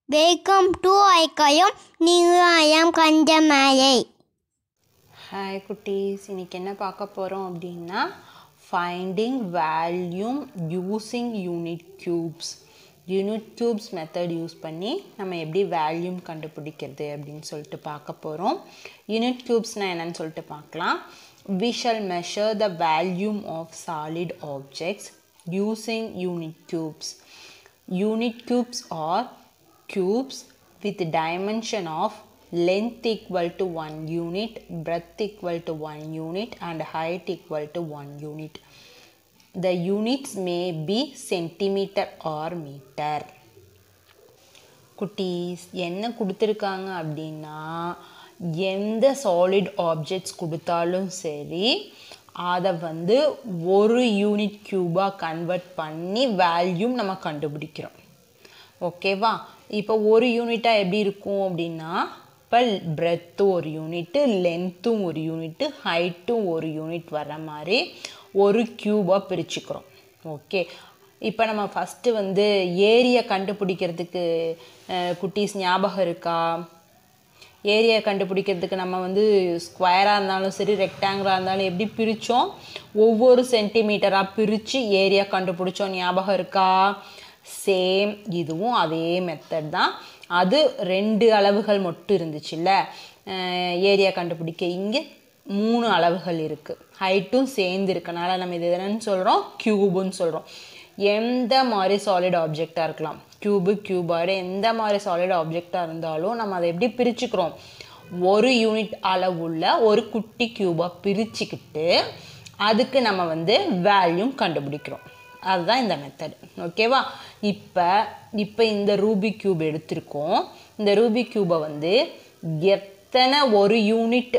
welcome to ஐக்கயம் நியூயம் Kanjamalai hi குட்டீஸ் இன்னைக்கு என்ன பார்க்க போகிறோம் அப்படின்னா finding volume using unit cubes unit cubes method use பண்ணி நம்ம எப்படி வேல்யூம் கண்டுபிடிக்கிறது அப்படின்னு சொல்லிட்டு பார்க்க போகிறோம் யூனிட் க்யூப்ஸ்னால் என்னன்னு சொல்லிட்டு பார்க்கலாம் we shall measure the volume of solid objects using unit cubes unit cubes are cubes with dimension of length equal to 1 unit breadth equal to 1 unit and height equal to 1 unit the units may be centimeter or meter குட்டீஸ் என்ன கொடுத்துருக்காங்க அப்படின்னா எந்த solid objects கொடுத்தாலும் சரி அதை வந்து ஒரு யூனிட் க்யூபாக கன்வெர்ட் பண்ணி வேல்யூம் நம்ம கண்டுபிடிக்கிறோம் ஓகேவா இப்போ ஒரு யூனிட்டாக எப்படி இருக்கும் அப்படின்னா இப்போ பிரெத்தும் ஒரு யூனிட்டு லென்த்தும் ஒரு யூனிட்டு ஹைட்டும் ஒரு யூனிட் வர மாதிரி ஒரு க்யூபாக பிரிச்சுக்கிறோம் ஓகே இப்போ நம்ம ஃபஸ்ட்டு வந்து ஏரியா கண்டுபிடிக்கிறதுக்கு அஹ், குட்டீஸ் ஞாபகம் இருக்கா ஏரியா கண்டுபிடிக்கிறதுக்கு நம்ம வந்து ஸ்கொயராக இருந்தாலும் சரி ரெக்டாங்கிளாக இருந்தாலும் எப்படி பிரித்தோம் ஒவ்வொரு சென்டிமீட்டராக பிரித்து ஏரியா கண்டுபிடிச்சோம் ஞாபகம் இருக்கா சேம் இதுவும் அதே மெத்தட் தான் அது ரெண்டு அளவுகள் மட்டும் இருந்துச்சுல்ல ஏரியா கண்டுபிடிக்க இங்கே மூணு அளவுகள் இருக்குது ஹைட்டும் சேர்ந்து இருக்கனால நம்ம இது என்னன்னு சொல்கிறோம் க்யூபுன்னு சொல்கிறோம் எந்த மாதிரி சாலிட் ஆப்ஜெக்டாக இருக்கலாம் க்யூபு க்யூபாய்டு எந்த மாதிரி சாலிட் ஆப்ஜெக்டாக இருந்தாலும் நம்ம அதை எப்படி பிரிச்சுக்கிறோம் ஒரு யூனிட் அளவுள்ள ஒரு குட்டி க்யூபாக பிரிச்சுக்கிட்டு அதுக்கு நம்ம வந்து வேல்யூம் கண்டுபிடிக்கிறோம் அதுதான் இந்த மெத்தட் ஓகேவா இப்போ இப்போ இந்த ரூபி க்யூப் எடுத்திருக்கோம் இந்த ரூபி க்யூபை வந்து எத்தனை ஒரு யூனிட்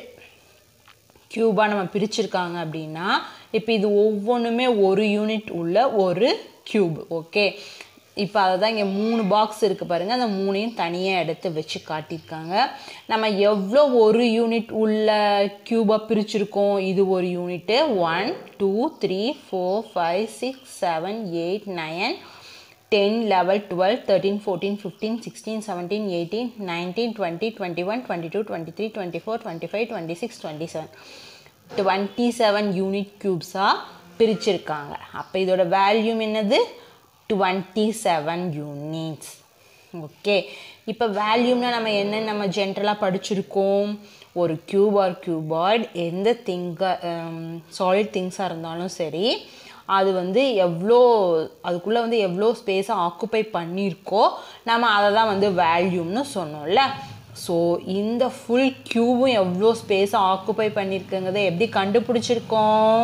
க்யூபாக நம்ம பிரிச்சிருக்காங்க அப்படின்னா இப்போ இது ஒவ்வொன்றுமே ஒரு யூனிட் உள்ள ஒரு க்யூப் ஓகே இப்போ அதை தான் இங்கே மூணு பாக்ஸ் இருக்குது பாருங்கள் அந்த மூணையும் தனியாக எடுத்து வச்சு காட்டியிருக்காங்க நம்ம எவ்வளோ ஒரு யூனிட் உள்ள க்யூபாக பிரிச்சிருக்கோம் இது ஒரு unit one two three four five six seven eight nine ten eleven twelve thirteen fourteen fifteen sixteen seventeen eighteen nineteen twenty twenty one twenty two twenty three twenty four twenty five twenty six twenty seven twenty seven unit க்யூப்ஸாக பிரிச்சிருக்காங்க அப்போ இதோட வேல்யூம் என்னது twenty seven units okay இப்போ வேல்யூம்னா நம்ம என்ன நம்ம ஜென்ரலாக படிச்சிருக்கோம் ஒரு கியூப் ஆர் கியூபாய்ட் எந்த திங்க சாலிட் திங்ஸாக இருந்தாலும் சரி அது வந்து எவ்வளோ அதுக்குள்ளே வந்து எவ்வளோ ஸ்பேஸை ஆக்குப்பை பண்ணியிருக்கோ நம்ம அதை தான் வந்து வேல்யூம்னு சொன்னோம்ல ஸோ இந்த ஃபுல் க்யூவும் எவ்வளோ ஸ்பேஸை ஆக்குப்பை பண்ணியிருக்குங்கிறத எப்படி கண்டுபிடிச்சிருக்கோம்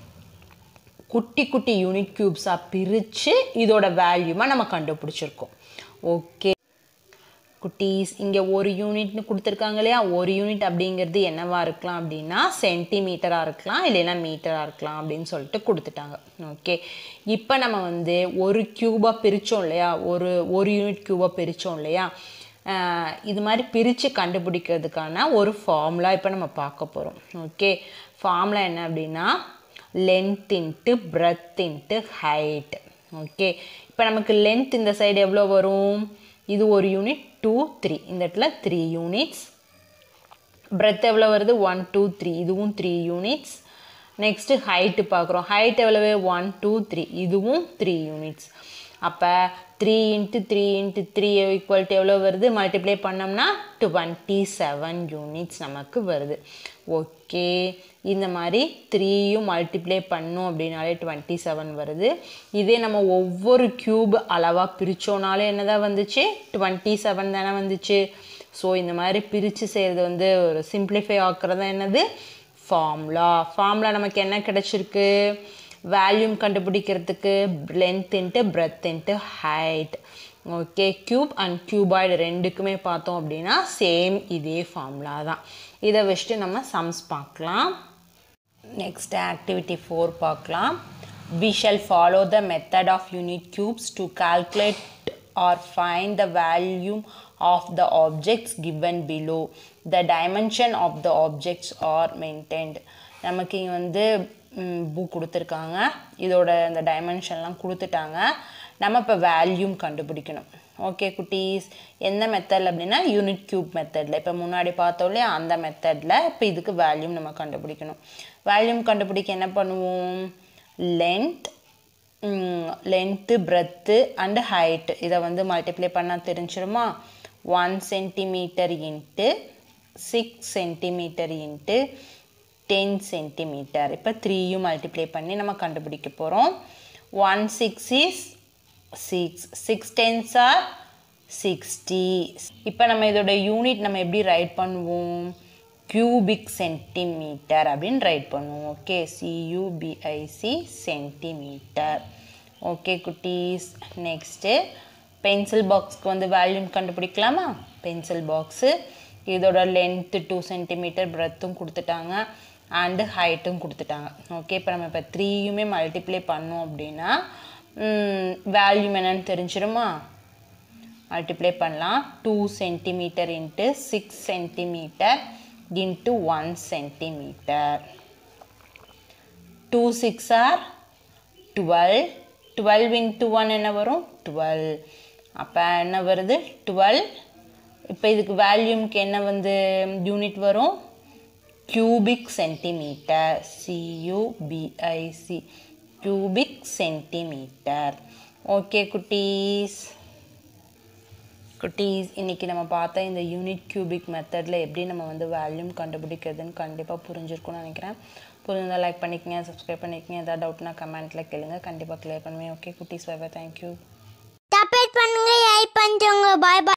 குட்டி குட்டி யூனிட் க்யூப்ஸாக பிரித்து இதோட வேல்யூமாக நம்ம கண்டுபிடிச்சிருக்கோம் ஓகே குட்டீஸ் இங்கே ஒரு யூனிட்னு கொடுத்துருக்காங்க இல்லையா ஒரு யூனிட் அப்படிங்கிறது என்னவா இருக்கலாம் அப்படின்னா சென்டிமீட்டராக இருக்கலாம் இல்லைன்னா மீட்டராக இருக்கலாம் அப்படின்னு சொல்லிட்டு கொடுத்துட்டாங்க ஓகே இப்போ நம்ம வந்து ஒரு க்யூபாக பிரித்தோம் இல்லையா ஒரு ஒரு யூனிட் க்யூபாக பிரித்தோம் இல்லையா ஆஹ் இது மாதிரி பிரித்து கண்டுபிடிக்கிறதுக்கான ஒரு ஃபார்முலா இப்போ நம்ம பார்க்க போகிறோம் ஓகே ஃபார்முலா என்ன அப்படின்னா length into breadth into height okay இப்போ நமக்கு லென்த் இந்த சைடு எவ்வளோ வரும் இது ஒரு யூனிட் டூ த்ரீ இந்த இடத்துல த்ரீ யூனிட்ஸ் பிரெத் எவ்வளோ வருது ஒன் டூ த்ரீ இதுவும் த்ரீ யூனிட்ஸ் நெக்ஸ்ட்டு ஹைட்டு பார்க்குறோம் ஹைட் எவ்வளவு ஒன் டூ த்ரீ இதுவும் த்ரீ யூனிட்ஸ் அப்போ three into three into three equal to எவ்வளோ வருது மல்டிப்ளை பண்ணோம்னா டுவெண்ட்டி செவன் யூனிட்ஸ் நமக்கு வருது ஓகே இந்த மாதிரி த்ரீயும் மல்டிப்ளை பண்ணோம் அப்படின்னாலே டுவெண்ட்டி செவன் வருது இதே நம்ம ஒவ்வொரு க்யூப் அளவாக பிரித்தோனாலே என்னதான் வந்துச்சு டுவெண்ட்டி செவன் தானே வந்துச்சு ஸோ இந்த மாதிரி பிரித்து செய்கிறது வந்து ஒரு சிம்பிளிஃபை ஆக்குறது தான் என்னது ஃபார்முலா ஃபார்முலா நமக்கு என்ன கிடச்சிருக்கு வேல்யூம் கண்டுபிடிக்கிறதுக்கு length into breadth into height okay cube and cuboid ரெண்டுக்குமே பார்த்தோம் அப்படின்னா சேம் இதே ஃபார்முலா தான் இதை வச்சுட்டு நம்ம சம்ஸ் பார்க்கலாம் நெக்ஸ்ட் ஆக்டிவிட்டி ஃபோர் பார்க்கலாம் we shall follow the method of unit cubes to calculate or find the value of the objects given below the dimension of the objects are maintained நமக்கு இங்கே வந்து book கொடுத்துருக்காங்க இதோட இந்த டைமென்ஷன்லாம் கொடுத்துட்டாங்க நம்ம இப்போ வேல்யூம் கண்டுபிடிக்கணும் ஓகே குட்டீஸ் எந்த மெத்தடில் அப்படின்னா யூனிட் கியூப் மெத்தடில் இப்போ முன்னாடி பார்த்தோம் இல்லையா அந்த மெத்தடில் இப்போ இதுக்கு வேல்யூம் நம்ம கண்டுபிடிக்கணும் வேல்யூம் கண்டுபிடிக்க என்ன பண்ணுவோம் length length breadth and height இதை வந்து மல்டிப்ளை பண்ணால் தெரிஞ்சிருமா one centimetre into six centimetre into ten centimetre இப்போ த்ரீயும் மல்டிப்ளை பண்ணி நம்ம கண்டுபிடிக்க போகிறோம் one six is six six tens are sixty இப்போ நம்ம இதோட யூனிட் நம்ம எப்படி ரைட் பண்ணுவோம் கியூபிக் சென்டிமீட்டர் அப்படின்னு ரைட் பண்ணுவோம் ஓகே சியூபிஐசி சென்டிமீட்டர் ஓகே குட்டீஸ் நெக்ஸ்ட்டு பென்சில் பாக்ஸ்க்கு வந்து வேல்யூம் கண்டுபிடிக்கலாமா பென்சில் பாக்ஸு இதோட லென்த்து டூ சென்டிமீட்டர் பிரெத்தும் கொடுத்துட்டாங்க அண்டு ஹைட்டும் கொடுத்துட்டாங்க ஓகே இப்போ நம்ம இப்போ த்ரீயுமே மல்டிப்ளை பண்ணோம் அப்படின்னா வேல்யூம் என்னன்னு தெரிஞ்சிருமா மல்டிப்ளை பண்ணலாம் two centimetre into six centimetre into one centimetre two six are twelve twelve into one என்ன வரும் டுவெல் அப்போ என்ன வருது டுவெல் இப்போ இதுக்கு வேல்யூம்க்கு என்ன வந்து யூனிட் வரும் cubic centimetre C U B I C cubic centimetre okay குட்டீஸ் குட்டீஸ் இன்றைக்கி நம்ம பார்த்த இந்த யூனிட் கியூபிக் மெத்தடில் எப்படி நம்ம வந்து வேல்யூம் கண்டுபிடிக்கிறதுன்னு கண்டிப்பாக புரிஞ்சிருக்கும்னு நினைக்கிறேன் புரிஞ்சுருந்தால் லைக் பண்ணிக்கங்க சப்ஸ்கிரைப் பண்ணிக்கங்க ஏதாவது டவுட்னா கமெண்ட்டில் கேளுங்க கண்டிப்பாக கிளியர் பண்ணுவேன் ஓகே குட்டீஸ் பை பை தேங்க்யூ சப்போர்ட் பண்ணுங்க ஹெல்ப் பண்ணுறவங்க பாய் பாய்